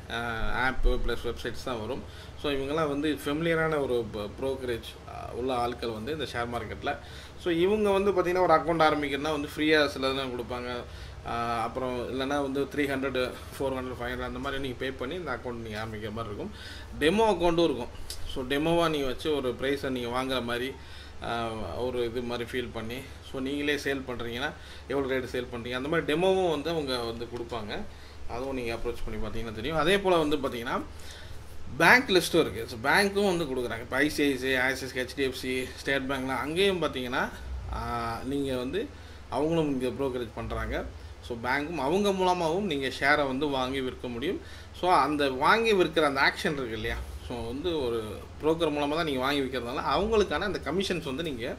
ஆப்பு ப்ளஸ் வெப்சைட்ஸ் தான் வரும் ஸோ இவங்கெல்லாம் வந்து ஃபெமிலியரான ஒரு ப்ரோக்கரேஜ் உள்ள ஆட்கள் வந்து இந்த ஷேர் மார்க்கெட்டில் ஸோ இவங்க வந்து பார்த்திங்கன்னா ஒரு அக்கௌண்ட் ஆரம்பிக்கிறதுனா வந்து ஃப்ரீயாக சில இதெல்லாம் கொடுப்பாங்க ஆஹ் அப்புறம் இல்லைன்னா வந்து three hundred four hundred five hundred அந்த மாதிரி நீங்கள் பே பண்ணி இந்த அக்கௌண்ட் நீங்கள் ஆரம்பிக்கிற மாதிரி இருக்கும் டெமோ அக்கௌண்ட்டும் இருக்கும் ஸோ டெமோவாக நீங்கள் வச்சு ஒரு ப்ரைஸை நீங்கள் வாங்குற மாதிரி ஆஹ் ஒரு இது மாதிரி ஃபீல் பண்ணி ஸோ நீங்களே சேல் பண்ணுறீங்கன்னா எவ்வளோ ரேட்டு சேல் பண்ணுறீங்க அந்த மாதிரி டெமோவும் வந்து அவங்க வந்து கொடுப்பாங்க அதுவும் நீங்கள் அப்ரோச் பண்ணி பார்த்தீங்கன்னா தெரியும் அதே போல் வந்து பார்த்தீங்கன்னா பேங்க் லிஸ்ட்டும் இருக்குது ஸோ பேங்க்கும் வந்து கொடுக்குறாங்க இப்போ ஐசிஐசிஐ ஐசிஎஸ் ஹெச்டிஎஃப்சி ஸ்டேட் பேங்க்லாம் அங்கேயும் பார்த்தீங்கன்னா நீங்கள் வந்து அவங்களும் இங்கே ப்ரோக்கரேஜ் பண்ணுறாங்க ஸோ பேங்க்கும் அவங்க மூலமாகவும் நீங்கள் ஷேரை வந்து வாங்கி விற்க முடியும் ஸோ அந்த வாங்கி விற்கிற அந்த ஆக்ஷன் இருக்குது இல்லையா ஸோ வந்து ஒரு ப்ரோக்கர் மூலமாக தான் நீங்கள் வாங்கி விற்கிறதுனால அவங்களுக்கான அந்த கமிஷன்ஸ் வந்து நீங்கள்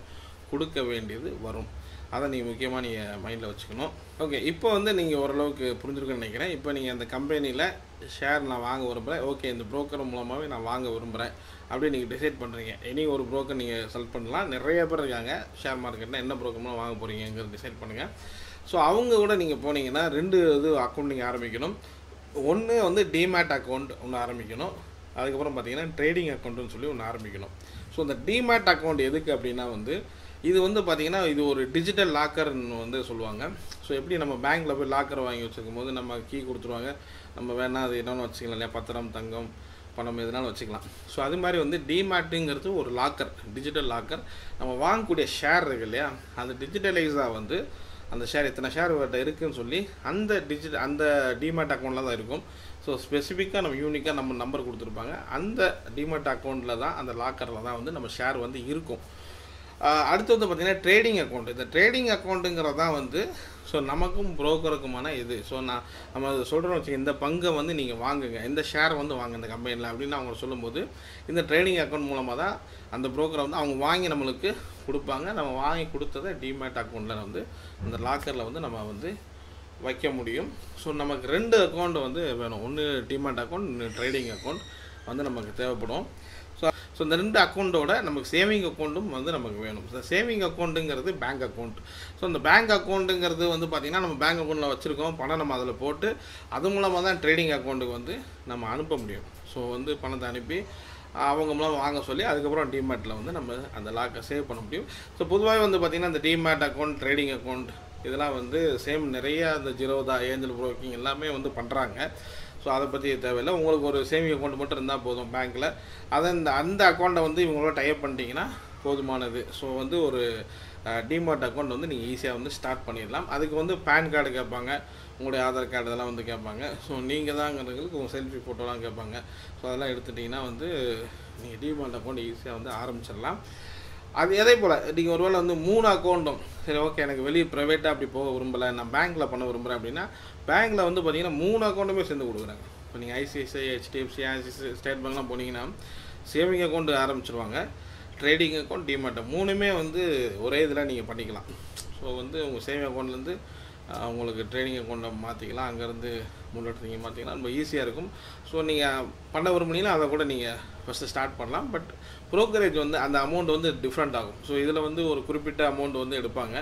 கொடுக்க வேண்டியது வரும் அதை நீங்கள் முக்கியமாக நீங்கள் மைண்டில் வச்சுக்கணும் ஓகே இப்போ வந்து நீங்கள் ஓரளவுக்கு புரிஞ்சிருக்குன்னு நினைக்கிறேன் இப்போ நீங்கள் அந்த கம்பெனியில் ஷேர் நான் வாங்க விரும்புகிறேன் ஓகே இந்த broker மூலமாகவே நான் வாங்க விரும்புகிறேன் அப்படின்னு நீங்கள் டிசைட் பண்ணுறீங்க இனி ஒரு broker நீங்கள் செலக்ட் பண்ணலாம் நிறைய பேர் இருக்காங்க ஷேர் மார்க்கெட்டில் என்ன broker மூலம் வாங்க போகிறீங்கிறது டிசைட் பண்ணுங்கள் ஸோ அவங்க கூட நீங்கள் போனீங்கன்னா ரெண்டு இது அக்கௌண்ட் நீங்கள் ஆரம்பிக்கணும் ஒன்று வந்து டிமேட் அக்கௌண்ட் ஒன்று ஆரம்பிக்கணும் அதுக்கப்புறம் பார்த்தீங்கன்னா ட்ரேடிங் அக்கௌண்ட்டுன்னு சொல்லி ஒன்று ஆரம்பிக்கணும் ஸோ இந்த டிமேட் அக்கௌண்ட் எதுக்கு அப்படின்னா வந்து இது வந்து பார்த்தீங்கன்னா இது ஒரு டிஜிட்டல் லாக்கர்னு வந்து சொல்லுவாங்க ஸோ எப்படி நம்ம பேங்க்கில் போய் லாக்கர் வாங்கி வச்சுருக்கும் போது நம்ம கீ கொடுத்துருவாங்க நம்ம வேணால் அது என்னென்னு வச்சுக்கலாம் இல்லையா பத்திரம் தங்கம் பணம் எதுனாலும் வச்சுக்கலாம் ஸோ அது மாதிரி வந்து டிமேட்டுங்கிறது ஒரு லாக்கர் டிஜிட்டல் லாக்கர் நம்ம வாங்கக்கூடிய ஷேர் இருக்கு இல்லையா அந்த டிஜிட்டலைஸாக வந்து அந்த ஷேர் இத்தனை ஷேர் இவர்கிட்ட இருக்குன்னு சொல்லி அந்த டிஜிட் அந்த டிமேட் அக்கௌண்ட்டில் தான் இருக்கும் ஸோ ஸ்பெசிஃபிக்காக நம்ம யூனிக்காக நம்ம நம்பர் கொடுத்துருப்பாங்க அந்த டிமேட் அக்கௌண்ட்டில் தான் அந்த லாக்கரில் தான் வந்து நம்ம ஷேர் வந்து இருக்கும் ஆஹ் அடுத்து வந்து பார்த்திங்கன்னா ட்ரேடிங் அக்கௌண்ட் இந்த ட்ரேடிங் அக்கௌண்ட்டுங்கிறது தான் வந்து ஸோ நமக்கும் புரோக்கருக்குமான இது ஸோ நான் நம்ம அதை சொல்கிறோம் வச்சு இந்த பங்கை வந்து நீங்கள் வாங்குங்க இந்த ஷேர் வந்து வாங்க இந்த கம்பெனியில் அப்படின்னு அவங்க சொல்லும்போது இந்த ட்ரேடிங் அக்கௌண்ட் மூலமாக தான் அந்த புரோக்கரை வந்து அவங்க வாங்கி நம்மளுக்கு கொடுப்பாங்க நம்ம வாங்கி கொடுத்ததை டிமேட் அக்கௌண்ட்டில் வந்து அந்த லாக்கரில் வந்து நம்ம வந்து வைக்க முடியும் ஸோ நமக்கு ரெண்டு அக்கௌண்ட் வந்து வேணும் ஒன்று டிமேட் அக்கௌண்ட் இன்னும் ட்ரேடிங் அக்கௌண்ட் வந்து நமக்கு தேவைப்படும் ஸோ ஸோ இந்த ரெண்டு அக்கௌண்ட்டோட நமக்கு சேவிங் அக்கௌண்ட்டும் வந்து நமக்கு வேணும் இந்த சேவிங் அக்கௌண்ட்டுங்கிறது பேங்க் அக்கௌண்ட் ஸோ இந்த பேங்க் அக்கௌண்ட்டுங்கிறது வந்து பார்த்திங்கன்னா நம்ம பேங்க் அக்கௌண்ட்டில் வச்சுருக்கோம் பணம் நம்ம அதில் போட்டு அது மூலமாக தான் ட்ரேடிங் அக்கௌண்ட்டுக்கு வந்து நம்ம அனுப்ப முடியும் ஸோ வந்து பணத்தை அனுப்பி அவங்க மூலம் வாங்க சொல்லி அதுக்கப்புறம் டிமேட்டில் வந்து நம்ம அந்த லாக்கை சேவ் பண்ண முடியும் ஸோ பொதுவாகவே வந்து பார்த்திங்கன்னா இந்த டிமேட் அக்கௌண்ட் ட்ரேடிங் அக்கௌண்ட் இதெல்லாம் வந்து சேம் நிறைய அந்த ஜீரோதா ஏஞ்சல் ப்ரோக்கிங் எல்லாமே வந்து பண்ணுறாங்க ஸோ அதை பற்றி தேவையில்லை உங்களுக்கு ஒரு சேவிங் அக்கௌண்ட் மட்டும் இருந்தால் போதும் பேங்க்கில் அதை இந்த அந்த அக்கௌண்ட்டை வந்து இவங்களோட டைப் பண்ணிட்டீங்கன்னா போதுமானது ஸோ வந்து ஒரு டிமார்ட் அக்கௌண்ட் வந்து நீங்கள் ஈஸியாக வந்து ஸ்டார்ட் பண்ணிடலாம் அதுக்கு வந்து பேன் கார்டு கேட்பாங்க உங்களுடைய ஆதார் கார்டு இதெல்லாம் வந்து கேட்பாங்க ஸோ நீங்கள் தாங்கிறதுக்கு உங்கள் செல்ஃபி ஃபோட்டோலாம் கேட்பாங்க ஸோ அதெல்லாம் எடுத்துட்டிங்கன்னா வந்து நீங்கள் டிமார்ட் அக்கௌண்ட் ஈஸியாக வந்து ஆரம்பிச்சிடலாம் அது அதே போல் நீங்கள் ஒருவேளை வந்து மூணு அக்கௌண்ட்டும் சரி ஓகே எனக்கு வெளியே ப்ரைவேட்டாக அப்படி போக விரும்பலை நான் பேங்க்கில் பண்ண விரும்புகிறேன் அப்படின்னா பேங்க்கில் வந்து பார்த்தீங்கன்னா மூணு அக்கௌண்ட்டுமே சேர்ந்து கொடுக்குறாங்க இப்போ நீங்கள் ஐசிஐசிஐ ஹெச்டிஎஃப்சி ஐசிசி ஸ்டேட் பேங்க்லாம் போனீங்கன்னா சேவிங் அக்கௌண்ட் ஆரம்பிச்சிருவாங்க ட்ரேடிங் அக்கௌண்ட் டிமார்ட் மூணுமே வந்து ஒரே இதில் நீங்கள் பண்ணிக்கலாம் ஸோ வந்து உங்கள் சேவிங் அக்கௌண்ட்லேருந்து உங்களுக்கு ட்ரேடிங் அக்கௌண்ட்டை மாற்றிக்கலாம் அங்கேருந்து முன்னெடுத்து நீங்கள் மாற்றிக்கலாம் ரொம்ப ஈஸியாக இருக்கும் ஸோ நீங்கள் பண்ண விரும்புனீங்கன்னா அதை கூட நீங்கள் ஃபஸ்ட்டு ஸ்டார்ட் பண்ணலாம் பட் ப்ரோக்கரேஜ் வந்து அந்த அமௌண்ட் வந்து டிஃப்ரெண்ட் ஆகும் ஸோ இதில் வந்து ஒரு குறிப்பிட்ட அமௌண்ட் வந்து எடுப்பாங்க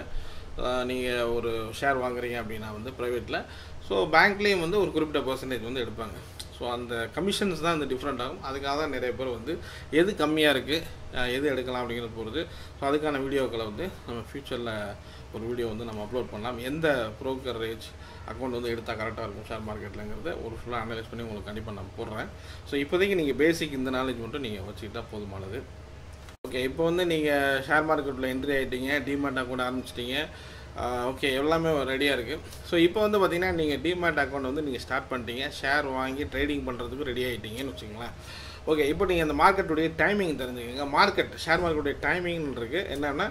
நீங்கள் ஒரு ஷேர் வாங்குறீங்க அப்படின்னா வந்து ப்ரைவேட்டில் ஸோ பேங்க்லேயும் வந்து ஒரு குறிப்பிட்ட பர்சன்டேஜ் வந்து எடுப்பாங்க ஸோ அந்த கமிஷன்ஸ் தான் இந்த டிஃப்ரெண்ட் ஆகும் அதுக்காக தான் நிறைய பேர் வந்து எது கம்மியாக இருக்குது எது எடுக்கலாம் அப்படிங்கிறது போகிறது ஸோ அதுக்கான வீடியோக்களை வந்து நம்ம ஃப்யூச்சரில் ஒரு வீடியோ வந்து நம்ம அப்லோட் பண்ணலாம் எந்த ப்ரோக்கரேஜ் அக்கௌண்ட் வந்து எடுத்தால் கரெக்டாக இருக்கும் ஷேர் மார்க்கெட்லங்கிறத ஒரு ஃபுல்லாக அனலைஸ் பண்ணி உங்களுக்கு கண்டிப்பாக நான் போடுறேன் ஸோ இப்போதைக்கு நீங்கள் பேசிக் இந்த நாலேஜ் மட்டும் நீங்கள் வச்சுக்கிட்டா போதுமானது ஓகே இப்போ வந்து நீங்கள் ஷேர் மார்க்கெட்டில் என்ட்ரி ஆகிட்டீங்க டிமார்ட் அக்கௌண்ட் ஆரம்பிச்சிட்டிங்க ஓகே எல்லாமே ரெடியாக இருக்குது ஸோ இப்போ வந்து பார்த்தீங்கன்னா நீங்கள் டிமார்ட் அக்கௌண்ட் வந்து நீங்கள் ஸ்டார்ட் பண்ணிட்டீங்க ஷேர் வாங்கி ட்ரேடிங் பண்ணுறதுக்கு ரெடி ஆகிட்டீங்கன்னு வச்சுங்களேன் ஓகே இப்போ நீங்கள் அந்த மார்க்கெட்டுடைய டைமிங் தெரிஞ்சுக்கோங்க மார்க்கெட் ஷேர் மார்க்கெட்டுடைய டைமிங் இருக்குது என்னென்னா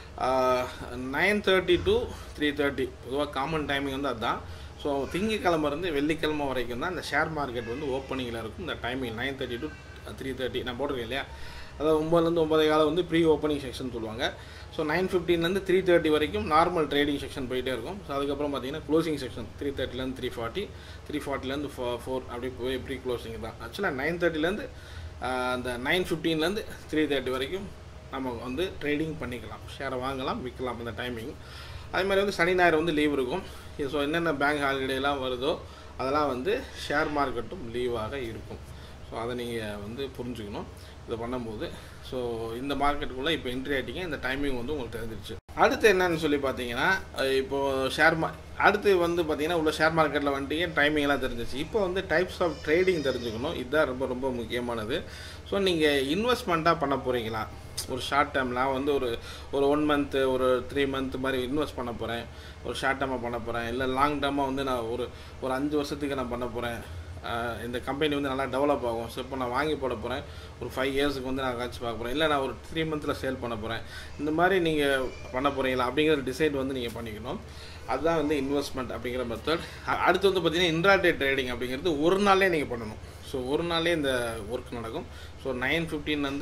nine thirty to three thirty பொதுவாக காமன் டைமிங் வந்து அதுதான் ஸோ திங்கக்கிழமை இருந்து வெள்ளிக்கிழமை வரைக்கும் தான் இந்த ஷேர் மார்க்கெட் வந்து ஓப்பனிங்கில் இருக்கும் இந்த timing nine thirty to three thirty நான் போட்டிருக்கேன் இல்லையா அதாவது ஒம்பதுலேருந்து ஒம்பதே காலம் வந்து ப்ரீ ஓப்பனிங் செக்ஷன் சொல்லுவாங்க ஸோ நைன் ஃபிஃப்டின்லேருந்து த்ரீ தேர்ட்டி வரைக்கும் நார்மல் ட்ரேடிங் செக்ஷன் போயிட்டே இருக்கும் ஸோ அதுக்கப்புறம் பார்த்தீங்கன்னா க்ளோசிங் செக்ஷன் த்ரீ தேர்ட்டிலேருந்து த்ரீ ஃபார்ட்டி த்ரீ ஃபார்ட்டிலேருந்து ஃபோ ஃபோர் அப்படி போய் ப்ரீ க்ளோசிங் தான் ஆக்சுவலாக நைன் தேர்ட்டிலேருந்து அந்த நைன் ஃபிஃப்டீன்லேருந்து த்ரீ தேர்ட்டி வரைக்கும் நம்ம வந்து ட்ரேடிங் பண்ணிக்கலாம் ஷேரை வாங்கலாம் விற்கலாம் அந்த டைமிங் அதே மாதிரி வந்து சனி ஞாயிறு வந்து லீவ் இருக்கும் ஸோ என்னென்ன பேங்க் ஹாலிடேலாம் வருதோ அதெல்லாம் வந்து ஷேர் மார்க்கெட்டும் லீவாக இருக்கும் ஸோ அதை நீங்கள் வந்து புரிஞ்சுக்கணும் இதை பண்ணும்போது ஸோ இந்த மார்க்கெட்டுக்குள்ளே இப்போ என்ட்ரி ஆகிட்டீங்க இந்த டைமிங் வந்து உங்களுக்கு தெரிஞ்சிருச்சு அடுத்து என்னன்னு சொல்லி பார்த்தீங்கன்னா இப்போது ஷேர் மா அடுத்து வந்து பார்த்தீங்கன்னா உள்ள ஷேர் மார்க்கெட்டில் வந்துட்டீங்க டைமிங் எல்லாம் தெரிஞ்சிச்சு இப்போ வந்து டைப்ஸ் ஆஃப் ட்ரேடிங் தெரிஞ்சுக்கணும் இதுதான் ரொம்ப ரொம்ப முக்கியமானது ஸோ நீங்கள் இன்வெஸ்ட்மெண்ட்டாக பண்ண போகிறீங்களா ஒரு ஷார்ட் டைம் நான் வந்து ஒரு ஒரு ஒன் மந்த்து ஒரு த்ரீ மந்த் மாதிரி இன்வெஸ்ட் பண்ண போகிறேன் ஒரு ஷார்ட் டைமாக பண்ண போகிறேன் இல்லை லாங் டேர்மாக வந்து நான் ஒரு ஒரு அஞ்சு வருஷத்துக்கு நான் பண்ண போகிறேன் இந்த கம்பெனி வந்து நல்லா டெவலப் ஆகும் ஸோ இப்போ நான் வாங்கி போட போகிறேன் ஒரு ஃபைவ் இயர்ஸுக்கு வந்து நான் காட்சி பார்க்க போகிறேன் இல்லை நான் ஒரு த்ரீ மந்த்தில் சேல் பண்ண போகிறேன் இந்த மாதிரி நீங்கள் பண்ண போகிறீங்களா அப்படிங்கிற டிசைட் வந்து நீங்கள் பண்ணிக்கணும் அதுதான் வந்து இன்வெஸ்ட்மெண்ட் அப்படிங்கிற மெத்தட் அடுத்து வந்து பார்த்தீங்கன்னா இன்ட்ராடே ட்ரேடிங் அப்படிங்கிறது ஒரு நாளே நீங்கள் பண்ணணும் ஸோ ஒரு நாளே இந்த ஒர்க் நடக்கும் ஸோ நைன் ஃபிஃப்டீன் வந்து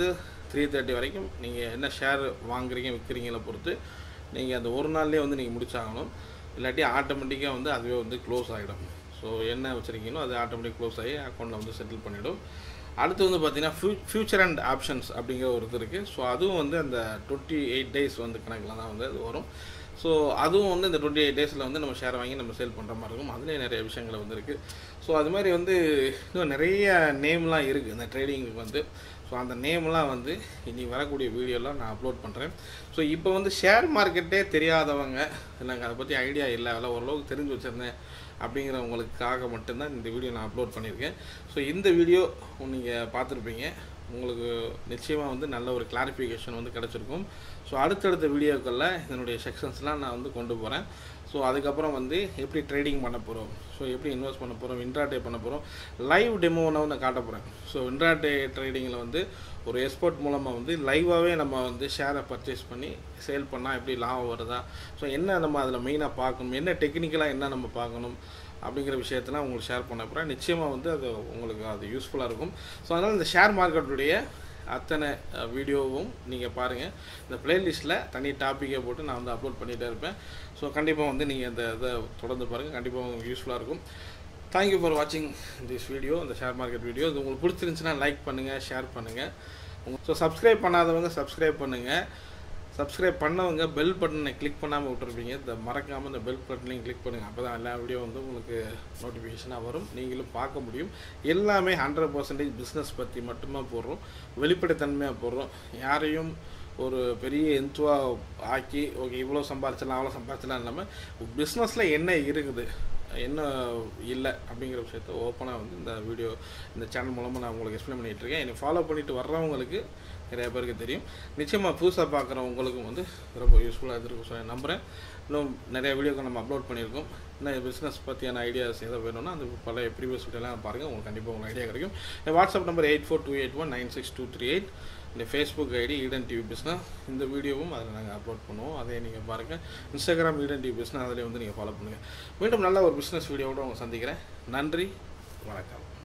த்ரீ தேர்ட்டி வரைக்கும் நீங்கள் என்ன ஷேர் வாங்குறீங்க விற்கிறீங்கள பொறுத்து நீங்கள் அந்த ஒரு நாள்லேயே வந்து நீங்கள் முடிச்சாகணும் இல்லாட்டி ஆட்டோமேட்டிக்காக வந்து அதுவே வந்து க்ளோஸ் ஆகிடும் ஸோ என்ன வச்சுருக்கீங்களோ அது ஆட்டோமேட்டிக் க்ளோஸ் ஆகி அக்கௌண்ட்டில் வந்து செட்டில் பண்ணிவிடும் அடுத்து வந்து பார்த்தீங்கன்னா ஃபியூ ஃபியூச்சர் அண்ட் ஆப்ஷன்ஸ் அப்படிங்கிற ஒரு இது இருக்குது ஸோ அதுவும் வந்து அந்த டுவெண்ட்டி எயிட் டேஸ் வந்து கணக்கில் தான் வந்து அது வரும் ஸோ அதுவும் வந்து இந்த டுவெண்ட்டி எயிட் டேஸில் வந்து நம்ம ஷேர் வாங்கி நம்ம சேல் பண்ணுற மாதிரி இருக்கும் அதுலேயே நிறைய விஷயங்கள் வந்து இருக்குது ஸோ அது மாதிரி வந்து இன்னும் நிறைய நேம்லாம் இருக்குது இந்த ட்ரேடிங்குக்கு வந்து ஸோ அந்த நேம்லாம் வந்து இனி வரக்கூடிய வீடியோலாம் நான் அப்லோட் பண்ணுறேன் ஸோ இப்போ வந்து ஷேர் மார்க்கெட்டே தெரியாதவங்க எனக்கு அதை பற்றி ஐடியா இல்லை அதெல்லாம் ஓரளவுக்கு தெரிஞ்சு வச்சுருந்தேன் அப்படிங்கிறவங்களுக்காக மட்டும்தான் இந்த வீடியோ நான் அப்லோட் பண்ணியிருக்கேன் ஸோ இந்த வீடியோ நீங்கள் பார்த்துருப்பீங்க உங்களுக்கு நிச்சயமாக வந்து நல்ல ஒரு கிளாரிஃபிகேஷன் வந்து கிடச்சிருக்கும் ஸோ அடுத்தடுத்த வீடியோக்களில் இதனுடைய செக்ஷன்ஸ்லாம் நான் வந்து கொண்டு போகிறேன் ஸோ அதுக்கப்புறம் வந்து எப்படி ட்ரேடிங் பண்ண போகிறோம் ஸோ எப்படி இன்வெஸ்ட் பண்ண போகிறோம் இன்ட்ராடே பண்ண போகிறோம் லைவ் டெமோவை நான் காட்ட போகிறேன் ஸோ இன்ட்ராடே ட்ரேடிங்கில் வந்து ஒரு எக்ஸ்போர்ட் மூலமாக வந்து லைவாகவே நம்ம வந்து ஷேரை பர்ச்சேஸ் பண்ணி சேல் பண்ணால் எப்படி லாபம் வருதா ஸோ என்ன நம்ம அதில் மெயினாக பார்க்கணும் என்ன டெக்னிக்கலாக என்ன நம்ம பார்க்கணும் அப்படிங்கிற விஷயத்தெல்லாம் உங்களுக்கு ஷேர் பண்ண போகிறேன் நிச்சயமாக வந்து அது உங்களுக்கு அது யூஸ்ஃபுல்லாக இருக்கும் ஸோ அதனால் இந்த ஷேர் மார்க்கெட்டுடைய அத்தனை வீடியோவும் நீங்கள் பாருங்கள் இந்த ப்ளேலிஸ்ட்டில் தனி டாப்பிக்கே போட்டு நான் வந்து அப்லோட் பண்ணிகிட்டே இருப்பேன் ஸோ கண்டிப்பாக வந்து நீங்கள் இந்த இதை தொடர்ந்து பாருங்கள் கண்டிப்பாக உங்களுக்கு யூஸ்ஃபுல்லாக இருக்கும் தேங்க்யூ ஃபார் வாட்சிங் திஸ் வீடியோ இந்த ஷேர் மார்க்கெட் வீடியோ இது உங்களுக்கு பிடிச்சிருந்துச்சுன்னா லைக் பண்ணுங்கள் ஷேர் பண்ணுங்கள் ஸோ சப்ஸ்கிரைப் பண்ணாதவங்க சப்ஸ்கிரைப் பண்ணுங்கள் சப்ஸ்கிரைப் பண்ணவங்க பெல் பட்டனை கிளிக் பண்ணாமல் விட்டுருப்பீங்க இந்த மறக்காமல் இந்த பெல் பட்டனையும் கிளிக் பண்ணுங்கள் அப்போ தான் எல்லா வீடியோ வந்து உங்களுக்கு நோட்டிஃபிகேஷனாக வரும் நீங்களும் பார்க்க முடியும் எல்லாமே ஹண்ட்ரட் பர்சன்டேஜ் பிஸ்னஸ் பற்றி மட்டுமா போடுறோம் வெளிப்படைத்தன்மையாக போடுறோம் யாரையும் ஒரு பெரிய எந்துவா ஆக்கி ஓகே இவ்வளோ சம்பாரிச்சலாம் அவ்வளோ சம்பாரிச்சலாம் இல்லாமல் பிஸ்னஸில் என்ன இருக்குது என்ன இல்லை அப்படிங்கிற விஷயத்த ஓப்பனாக வந்து இந்த வீடியோ இந்த சேனல் மூலமாக நான் உங்களுக்கு எக்ஸ்பிளைன் பண்ணிகிட்டு இருக்கேன் என்னை ஃபாலோ பண்ணிட்டு வர்றவங்களுக்கு நிறைய பேருக்கு தெரியும் நிச்சயமாக புதுசாக பார்க்குறவங்களுக்கும் வந்து ரொம்ப யூஸ்ஃபுல்லாக இருந்திருக்கும் சொல்லி நம்புகிறேன் இன்னும் நிறைய வீடியோக்கள் நம்ம அப்லோட் பண்ணியிருக்கோம் இன்னும் பிஸ்னஸ் பற்றியான ஐடியாஸ் எதாவது வேணும்னா அந்த பழைய ப்ரீவியஸ் வீடியோலாம் பாருங்கள் உங்களுக்கு கண்டிப்பாக உங்களுக்கு ஐடியா கிடைக்கும் என் WhatsApp number eight four two eight one nine six two three eight இந்த Facebook ID Eden TV business இந்த வீடியோவும் அதில் நாங்கள் அப்லோட் பண்ணுவோம் அதை நீங்கள் பாருங்கள் இன்ஸ்டாகிராம் ஈடன் டிவி பிஸ்னஸ் அதிலே வந்து நீங்கள் ஃபாலோ பண்ணுங்கள் மீண்டும் நல்ல ஒரு பிஸ்னஸ் வீடியோவோட உங்களை சந்திக்கிறேன் நன்றி வணக்கம்